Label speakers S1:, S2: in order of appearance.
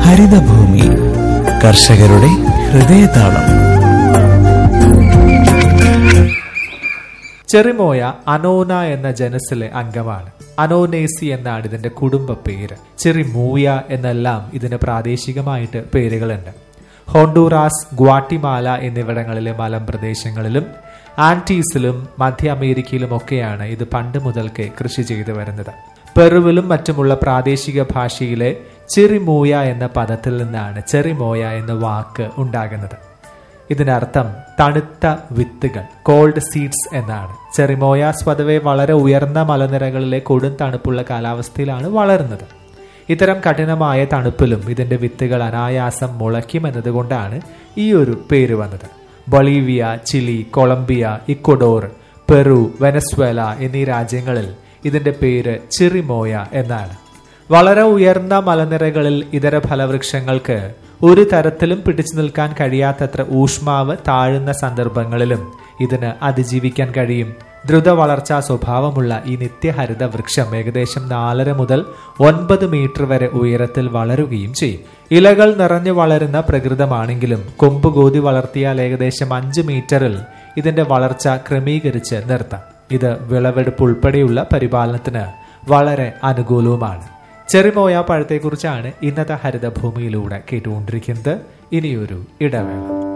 S1: ഹരിതഭൂമി കർഷകരുടെ ഹൃദയതാളം
S2: ചെറിമോയ അനോന എന്ന ജനസിലെ അംഗമാണ് അനോനേസി എന്നാണ് ഇതിന്റെ കുടുംബ പേര് ചെറിമൂയ എന്നെല്ലാം ഇതിന് പ്രാദേശികമായിട്ട് പേരുകളുണ്ട് ഹോണ്ടൂറാസ് ഗ്വാട്ടിമാല എന്നിവിടങ്ങളിലെ മലമ്പ്രദേശങ്ങളിലും ആന്റീസിലും മധ്യ അമേരിക്കയിലും ഒക്കെയാണ് ഇത് പണ്ട് മുതൽക്കേ കൃഷി ചെയ്തു വരുന്നത് പെറുവിലും മറ്റുമുള്ള പ്രാദേശിക ഭാഷയിലെ ചെറിമൂയ എന്ന പദത്തിൽ നിന്നാണ് ചെറിമോയ എന്ന വാക്ക് ഉണ്ടാകുന്നത് ഇതിനർത്ഥം തണുത്ത വിത്തുകൾ കോൾഡ് സീഡ്സ് എന്നാണ് ചെറിമോയ സ്വതവേ വളരെ ഉയർന്ന മലനിരകളിലെ കൊടും തണുപ്പുള്ള കാലാവസ്ഥയിലാണ് വളരുന്നത് ഇത്തരം കഠിനമായ തണുപ്പിലും ഇതിന്റെ വിത്തുകൾ അനായാസം മുളയ്ക്കും എന്നതുകൊണ്ടാണ് ഈ ഒരു പേര് വന്നത് Bolivia Chile Colombia Ecuador Peru Venezuela എന്നീ രാജ്യങ്ങളിൽ ഇതിന്റെ പേര് ചിറിമോയ എന്നാണ് വളരെ ഉയർന്ന മലനിരകളിൽ ഇതര ഫലവൃക്ഷങ്ങൾക്ക് ഒരു തരത്തിലും പിടിച്ചു നിൽക്കാൻ കഴിയാത്തത്ര ഊഷ്മാവ് താഴുന്ന സന്ദർഭങ്ങളിലും ഇതിന് അതിജീവിക്കാൻ കഴിയും ദ്രുത വളർച്ചാ സ്വഭാവമുള്ള ഈ നിത്യഹരിത വൃക്ഷം ഏകദേശം നാലര മുതൽ ഒൻപത് മീറ്റർ വരെ ഉയരത്തിൽ വളരുകയും ചെയ്യും ഇലകൾ നിറഞ്ഞു വളരുന്ന പ്രകൃതമാണെങ്കിലും കൊമ്പ് കോതി വളർത്തിയാൽ ഏകദേശം അഞ്ച് മീറ്ററിൽ ഇതിന്റെ വളർച്ച ക്രമീകരിച്ച് നിർത്താം ഇത് വിളവെടുപ്പ് ഉൾപ്പെടെയുള്ള പരിപാലനത്തിന് വളരെ അനുകൂലവുമാണ് ചെറിമോയ പഴത്തെക്കുറിച്ചാണ് ഇന്നത്തെ ഹരിതഭൂമിയിലൂടെ കേട്ടുകൊണ്ടിരിക്കുന്നത് ഇനിയൊരു ഇടവേള